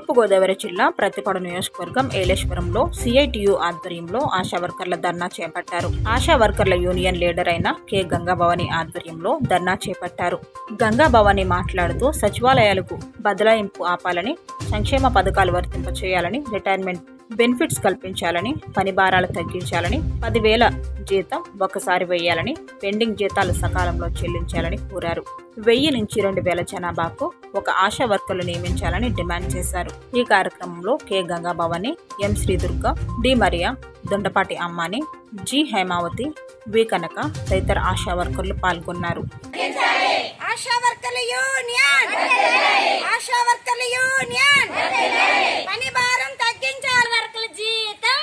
తూర్పుగోదావరి జిల్లా ప్రతిపాడు నియోజకవర్గం ఏలేశ్వరంలో సిఐటియు ఆధ్వర్యంలో ఆశా వర్కర్ల ధర్నా చేపట్టారు ఆశా వర్కర్ల యూనియన్ లీడర్ అయిన కె గంగాభవాని ఆధ్వర్యంలో ధర్నా చేపట్టారు గంగాభవాని మాట్లాడుతూ సచివాలయాలకు బదలాయింపు ఆపాలని సంక్షేమ పథకాలు వర్తింపచేయాలని రిటైర్మెంట్ బెనిఫిట్స్ కల్పించాలని పని భారాలు తగ్గించాలని పదివేల జీతం ఒకసారి వేయాలని పెండింగ్ జీతాలు సకాలంలో చెల్లించాలని కోరారు వెయ్యి నుంచి రెండు వేల జనాభాకు ఒక ఆశా వర్కర్లు నియమించాలని డిమాండ్ చేశారు ఈ కార్యక్రమంలో K Gangabhavani M Sridurga D Maria Dondapati Ammani G Hemavathi V Kanaka తదితర ఆశా వర్కర్లు పాల్గొన్నారు ఆశా వర్కర్ల యూనియన్ ఆశా వర్కర్ల యూనియన్ పని భారం తగ్గించాలి వర్కర్ల జీతం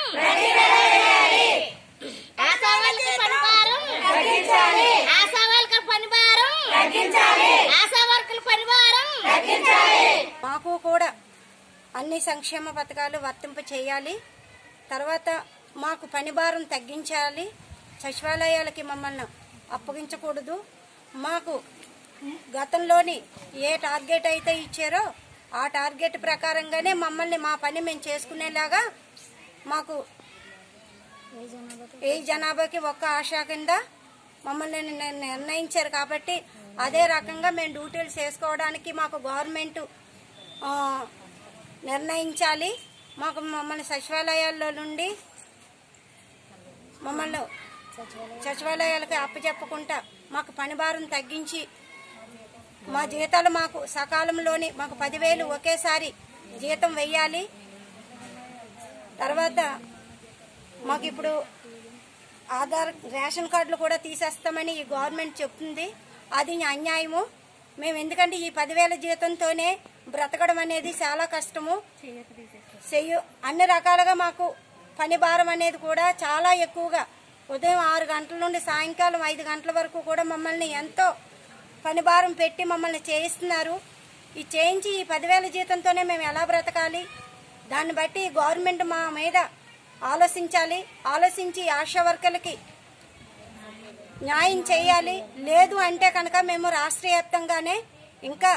ఆశా వర్కర్ల పని భారం తగ్గించాలి ఆశా వర్కర్ల పని భారం తగ్గించాలి ఆశా వర్కర్ల పని భారం తగ్గించాలి మాకు కూడా అన్ని సంక్షేమ పథకాలు వర్తింప చేయాలి తర్వాత మాకు పని భారం తగ్గించాలి సచివాలయాలకి మమ్మల్ని అప్పగించకూడదు మాకు గతంలోని ఏ టార్గెట్ అయితే ఇచ్చారో ఆ టార్గెట్ ప్రకారంగానే మమ్మల్ని మా పని మేము చేసుకునేలాగా మాకు ఏ జనాభాకి ఒక్క ఆశా కింద మమ్మల్ని నిర్- నిర్ణయించారు కాబట్టి అదే రకంగా మేము డ్యూటీలు చేసుకోవడానికి మాకు గవర్నమెంట్ ఆ, నిర్ణయించాలి మాకు మమ్మల్ని సచివాలయాల్లో నుండి మమ్మల్ని సచివాలయాలకు అప్పచెప్పకుండా మాకు పని భారం తగ్గించి మా జీతాలు మాకు సకాలంలోని మాకు పదివేలు ఒకేసారి జీతం వెయ్యాలి తర్వాత మాకు ఇప్పుడు ఆధార్ రేషన్ కార్డులు కూడా తీసేస్తామని ఈ గవర్నమెంట్ చెప్తుంది అది అన్యాయము మేము ఎందుకంటే ఈ పదివేల జీతంతోనే బ్రతకడం అనేది చాలా కష్టము చెయ్యు అన్ని రకాలుగా మాకు పని భారం అనేది కూడా చాలా ఎక్కువగా ఉదయం ఆరు గంటల నుండి సాయంకాలం ఐదు గంటల వరకు కూడా మమ్మల్ని ఎంతో పని భారం పెట్టి మమ్మల్ని చేయిస్తున్నారు ఈ చేయించి ఈ పదివేల జీతంతోనే మేము ఎలా బ్రతకాలి దాన్ని బట్టి గవర్నమెంట్ మా మీద ఆలోచించాలి ఆలోచించి ఆశా వర్కర్లకి న్యాయం చేయాలి లేదు అంటే కనుక మేము రాష్ట్ర వ్యాప్తంగానే ఇంకా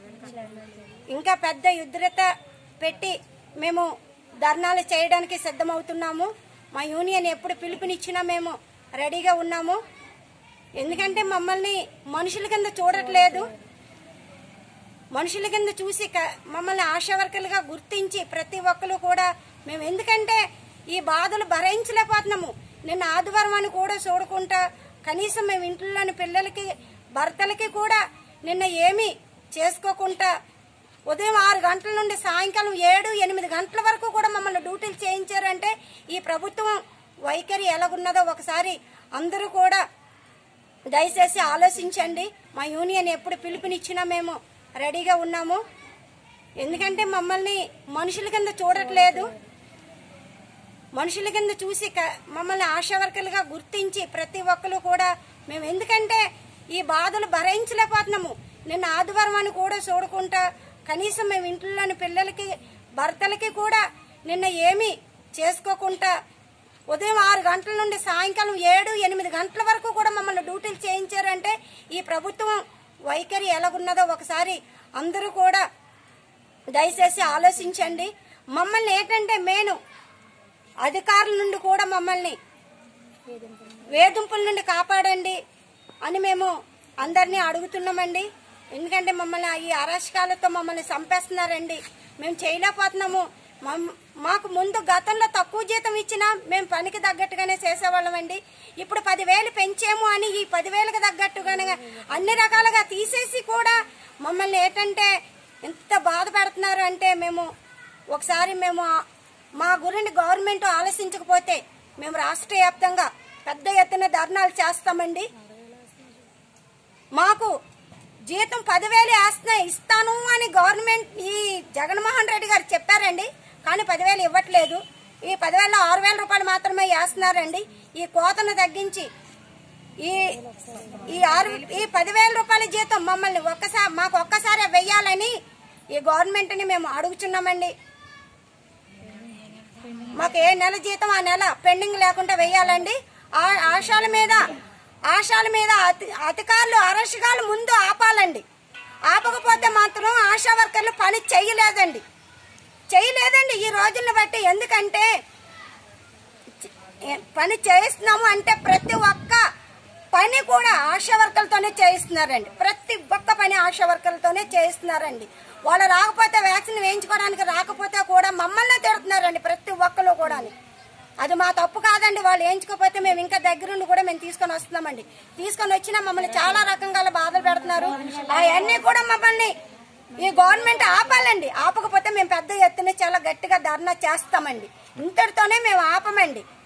ఇంకా పెద్ద యుద్ధత పెట్టి మేము ధర్నాలు చేయడానికి సిద్ధమవుతున్నాము మా యూనియన్ ఎప్పుడు పిలుపునిచ్చినా మేము రెడీగా ఉన్నాము ఎందుకంటే మమ్మల్ని మనుషుల కింద చూడట్లేదు మనుషుల కింద చూసి క- మమ్మల్ని ఆశా వర్కర్లుగా గుర్తించి ప్రతి ఒక్కరు కూడా మేము ఎందుకంటే ఈ బాధలు భరించలేకపోతున్నాము నిన్న ఆదివారం అని కూడా చూడకుండా కనీసం మేము ఇంట్లోని పిల్లలకి భర్తలకి కూడా నిన్న ఏమీ చేసుకోకుండా ఉదయం ఆరు గంటల నుండి సాయంకాలం ఏడు ఎనిమిది గంటల వరకు కూడా మమ్మల్ని డ్యూటీలు చేయించారంటే ఈ ప్రభుత్వం వైఖరి ఎలాగున్నదో ఒకసారి అందరూ కూడా దయచేసి ఆలోచించండి మా యూనియన్ ఎప్పుడు పిలుపునిచ్చినా మేము రెడీగా ఉన్నాము ఎందుకంటే మమ్మల్ని మనుషుల కింద చూడట్లేదు మనుషుల కింద చూసి క- మమ్మల్ని ఆశా వర్కర్లుగా గుర్తించి ప్రతి ఒక్కరు కూడా మేము ఎందుకంటే ఈ బాధలు భరించలేకపోతున్నాము నిన్న ఆదివారం అని కూడా చూడకుండా కనీసం మేము ఇంట్లోని పిల్లలకి భర్తలకి కూడా నిన్న ఏమీ చేసుకోకుండా ఉదయం ఆరు గంటల నుండి సాయంకాలం ఏడు ఎనిమిది గంటల వరకు కూడా మమ్మల్ని డ్యూటీలు చేయించారంటే ఈ ప్రభుత్వం వైఖరి ఎలాగున్నదో ఒకసారి అందరూ కూడా దయచేసి ఆలోచించండి మమ్మల్ని ఏంటంటే మేను అధికారుల నుండి కూడా మమ్మల్ని వేధింపుల నుండి కాపాడండి అని మేము అందరినీ అడుగుతున్నామండి ఎందుకంటే మమ్మల్ని ఈ అరాచకాలతో మమ్మల్ని చంపేస్తున్నారండి మేము చేయలేకపోతున్నాము మమ్- మాకు ముందు గతంలో తక్కువ జీతం ఇచ్చినా మేము పనికి తగ్గట్టుగానే చేసేవాళ్ళమండి ఇప్పుడు పదివేలు పెంచాము అని ఈ పదివేలకు తగ్గట్టుగానే అన్ని రకాలుగా తీసేసి కూడా మమ్మల్ని ఏంటంటే ఎంత బాధ పెడుతున్నారు అంటే మేము ఒకసారి మేము ఆ- మా గురించి గవర్నమెంట్ ఆలోచించకపోతే మేము రాష్ట్ర వ్యాప్తంగా పెద్ద ఎత్తున ధర్నాలు చేస్తామండి మాకు జీతం పదివేలు వేస్తున్నా ఇస్తాను అని గవర్నమెంట్ ఈ జగన్మోహన్ రెడ్డి గారు చెప్పారండి కానీ పదివేలు ఇవ్వట్లేదు ఈ పదివేల ఆరు వేల రూపాయలు మాత్రమే వేస్తున్నారండి ఈ కోతను తగ్గించి ఈ ఈ ఆరు ఈ పదివేల రూపాయల జీతం మమ్మల్ని ఒక్కసారి మాకు ఒక్కసారి వెయ్యాలని ఈ గవర్నమెంట్ని మేము అడుగుతున్నామండి మాకు ఏ నెల జీతం ఆ నెల పెండింగ్ లేకుండా వెయ్యాలండి ఆ ఆశాల మీద ఆశాల మీద అతి- అధికారులు అరసగాలు ముందు ఆపాలండి ఆపకపోతే మాత్రం ఆశా వర్కర్లు పని చేయలేదండి చేయలేదండి ఈ రోజులను బట్టి ఎందుకంటే ఏ- పని చేయిస్తున్నాము అంటే ప్రతి ఒక్క పని కూడా ఆశా వర్కర్లతోనే చేయిస్తున్నారండి ప్రతి ఒక్క పని ఆశా వర్కర్లతోనే చేయిస్తున్నారండి వాళ్ళు రాకపోతే వ్యాక్సిన్ వేయించుకోవడానికి రాకపోతే కూడా మమ్మల్ని తిడుతున్నారండి ప్రతి ఒక్కరు కూడా అది మా తప్పు కాదండి వాళ్ళు వేయించుకోకపోతే మేము ఇంకా దగ్గరుండి కూడా మేము తీసుకొని వస్తున్నామండి తీసుకొని వచ్చినా మమ్మల్ని చాలా రకంగా బాధలు పెడుతున్నారు అవన్నీ కూడా మమ్మల్ని ఈ గవర్నమెంట్ ఆపాలండి ఆపకపోతే మేము పెద్ద ఎత్తున చాలా గట్టిగా ధర్నా చేస్తామండి ఇంతటితోనే మేము ఆపమండి